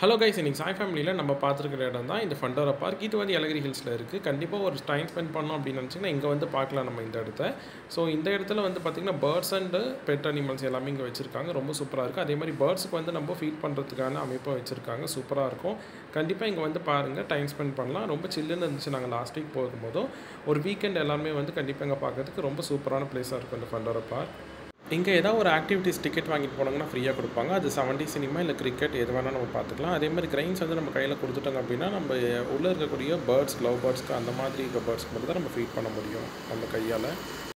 hello guys இன்னைக்கு சாய் ஃபேமிலியில் நம்ம பார்த்துருக்கிற இடம் தான் இந்த ஃபண்டோரா பார்க் இது வந்து எலகிரி ஹில்ஸில் இருக்குது கண்டிப்பாக ஒரு டைம் ஸ்பெண்ட் பண்ணோம் அப்படின்னு நினச்சிங்கன்னா இங்கே வந்து பார்க்கலாம் நம்ம இந்த இடத்த ஸோ இந்த இடத்துல வந்து பார்த்திங்கன்னா பேர்ட்ஸ் அண்டு பெட் அனிமல்ஸ் எல்லாமே இங்கே வச்சுருக்காங்க ரொம்ப சூப்பராக இருக்குது அதே மாதிரி பேர்ட்ஸுக்கு வந்து நம்ம ஃபீட் பண்ணுறதுக்கான அமைப்பும் வச்சுருக்காங்க சூப்பராக இருக்கும் கண்டிப்பாக இங்கே வந்து பாருங்கள் டைம் ஸ்பெண்ட் பண்ணலாம் ரொம்ப சில்லுன்னு இருந்துச்சு நாங்கள் லாஸ்ட் வீக் போகும்போதும் ஒரு வீக்கெண்ட் எல்லாமே வந்து கண்டிப்பாக இங்கே பார்க்கறதுக்கு ரொம்ப சூப்பரான பிளேஸாக இருக்கும் இந்த ஃபண்டோரா பார்க் இங்கே ஏதாவது ஒரு ஆக்டிவிட்டிஸ் டிக்கெட் வாங்கிட்டு போனாங்கன்னா ஃப்ரீயாக கொடுப்பாங்க அது செவன்டி சினிமா இல்லை கிரிக்கெட் எது வேணால் நம்ம பார்த்துக்கலாம் அதே மாதிரி கிரைன்ஸ் வந்து நம்ம கையில் கொடுத்துட்டோங்க அப்படின்னா நம்ம உள்ளே இருக்கக்கூடிய பேர்ட்ஸ் லவ் பேர்ட்ஸ்க்கு அந்த மாதிரி இருக்க பேர்ட்ஸ்க்கு மட்டும் தான் நம்ம ஃபீட் பண்ண முடியும் நம்ம கையால்